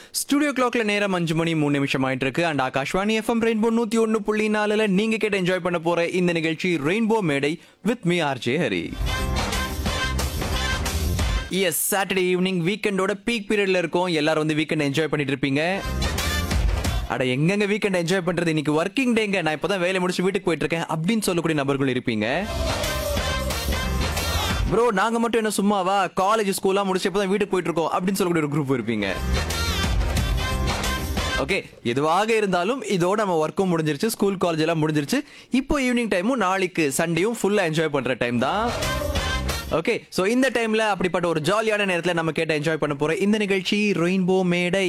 studio கிளாக்ல நேரம் அஞ்சு மணி மூணு நிமிஷம் ஆயிட்டு இருக்கு அண்ட் ஆகாஷ்வாணி எஃப்எம் ரெயின்போ நூத்தி ஒன்னு புள்ளி நாலுல நீங்க கேட்ட என்ஜாய் பண்ண போற இந்த நிகழ்ச்சி ரெயின்போ மேடை with me RJ Hari S Saturday evening வீக்கெண்டோட பீக் பீரியட்ல இருக்கோம் எல்லாரும் வந்து வீக்கெண்ட் என்ஜாய் பண்ணிட்டு இருப்பீங்க அட எங்கெங்க வீக்கெண்ட் என்ஜாய் பண்றது இன்னைக்கு ஒர்க்கிங் டேங்க நான் இப்பதான் வேலை முடிச்சு வீட்டுக்கு போயிட்டு இருக்கேன் அப்படின்னு சொல்லக்கூடிய நபர்கள் இருப்பீங்க ப்ரோ நாங்க மட்டும் என்ன சும்மாவா காலேஜ் ஸ்கூல்லாம் முடிச்சு இப்பதான் வீட்டுக்கு போயிட்டு இருக்கோம் அப்படின்னு சொல்லக்கூடிய ஒரு குரூப் இருப்பீங்க ஓகே எதுவாக இருந்தாலும் இதோட நம்ம ஒர்க்கும் முடிஞ்சிருச்சு ஸ்கூல் காலேஜ் எல்லாம் முடிஞ்சிருச்சு இப்போ ஈவினிங் டைமும் நாளைக்கு சண்டேயும் ஃபுல்லா என்ஜாய் பண்ற டைம் தான் ஓகே சோ இந்த டைம்ல அப்படிப்பட்ட ஒரு ஜாலியான நேரத்துல நம்ம கேட்ட என்ஜாய் பண்ண போற இந்த நிகழ்ச்சி ரெயின்போ மேடை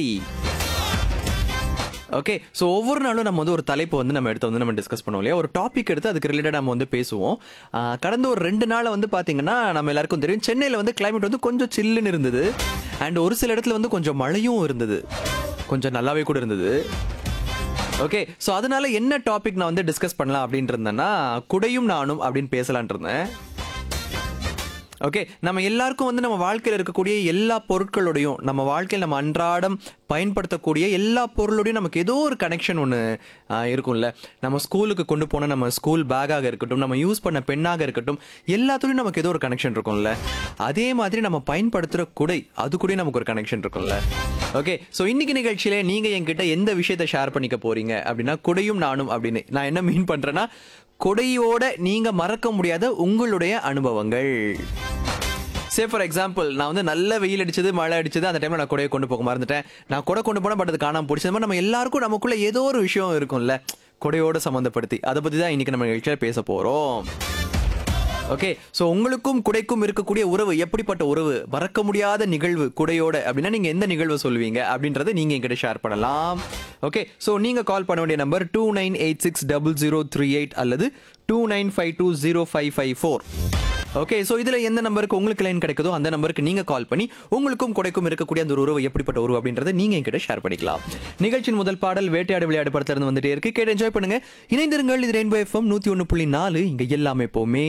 ஓகே ஸோ ஒவ்வொரு நாளும் நம்ம வந்து ஒரு தலைப்பு வந்து நம்ம எடுத்து வந்து நம்ம டிஸ்கஸ் பண்ணுவோம் இல்லையா ஒரு டாபிக் எடுத்து அதுக்கு ரிலேட்டட் நம்ம வந்து பேசுவோம் ஆஹ் கடந்த ஒரு ரெண்டு நாள் வந்து பார்த்தீங்கன்னா நம்ம எல்லாருக்கும் தெரியும் சென்னையில் வந்து கிளைமேட் வந்து கொஞ்சம் சில்லுன்னு இருந்தது அண்ட் ஒரு சில இடத்துல வந்து கொஞ்சம் மழையும் இருந்தது கொஞ்சம் நல்லாவே கூட இருந்தது ஓகே ஸோ அதனால என்ன டாபிக் நான் வந்து டிஸ்கஸ் பண்ணலாம் அப்படின்ட்டு இருந்தேன்னா குடையும் நானும் அப்படின்னு பேசலான் இருந்தேன் ஓகே நம்ம எல்லாருக்கும் வந்து நம்ம வாழ்க்கையில் இருக்கக்கூடிய எல்லா பொருட்களோடையும் நம்ம வாழ்க்கையில் நம்ம அன்றாடம் பயன்படுத்தக்கூடிய எல்லா பொருளோடையும் நமக்கு ஏதோ ஒரு கனெக்ஷன் ஒன்று இருக்கும்ல நம்ம ஸ்கூலுக்கு கொண்டு போன நம்ம ஸ்கூல் பேக்காக இருக்கட்டும் நம்ம யூஸ் பண்ண பெண்ணாக இருக்கட்டும் எல்லாத்துலேயும் நமக்கு ஏதோ ஒரு கனெக்ஷன் இருக்கும்ல அதே மாதிரி நம்ம பயன்படுத்துகிற குடை அது கூட நமக்கு ஒரு கனெக்ஷன் இருக்கும்ல ஓகே ஸோ இன்னைக்கு நிகழ்ச்சியில நீங்க என்கிட்ட எந்த விஷயத்தை ஷேர் பண்ணிக்க போறீங்க அப்படின்னா குடையும் நானும் அப்படின்னு நான் என்ன மீன் பண்றேன்னா கொடையோட நீங்க மறக்க முடியாத உங்களுடைய அனுபவங்கள் சே ஃபார் எக்ஸாம்பிள் நான் வந்து நல்ல வெயில் அடிச்சது மழை அடிச்சது அந்த டைம்ல நான் கொடையை கொண்டு போக மறந்துட்டேன் நான் கொடை கொண்டு போனா பட் அது காணாம போச்சு இந்த மாதிரி நம்ம எல்லாருக்கும் நமக்குள்ள ஏதோ ஒரு விஷயம் இருக்கும்ல கொடையோட சம்மந்தப்படுத்தி அதை பத்தி தான் இன்னைக்கு நம்ம நிகழ்ச்சியில பேச போறோம் ஓகே ஸோ உங்களுக்கும் குடைக்கும் இருக்கக்கூடிய உறவு எப்படிப்பட்ட உறவு மறக்க முடியாத நிகழ்வு குடையோட அப்படின்னா நீங்க எந்த நிகழ்வு சொல்லுவீங்க அப்படின்றத நீங்க என்கிட்ட ஷேர் பண்ணலாம் ஓகே ஸோ நீங்க கால் பண்ண வேண்டிய number two nine eight six double zero three eight அல்லது two nine five two zero five five four okay so இதுல எந்த நம்பருக்கு உங்களுக்கு லைன் கிடைக்குதோ அந்த நம்பருக்கு நீங்க கால் பண்ணி உங்களுக்கும் குடைக்கும் இருக்கக்கூடிய அந்த ஒரு உறவு எப்படிப்பட்ட உறவு அப்படின்றத நீங்க என்கிட்ட ஷேர் பண்ணிக்கலாம் நிகழ்ச்சியின் முதல் பாடல் வேட்டையாடு விளையாடு படத்துல இருந்து வந்துட்டே இருக்கு கேட்டு என்ஜாய் பண்ணுங்க இணைந்திருங்கள் இது ரெயின்போ எஃப்எம் நூத்தி ஒன்னு புள்ளி நாலு இங்க எல்லாமே போமே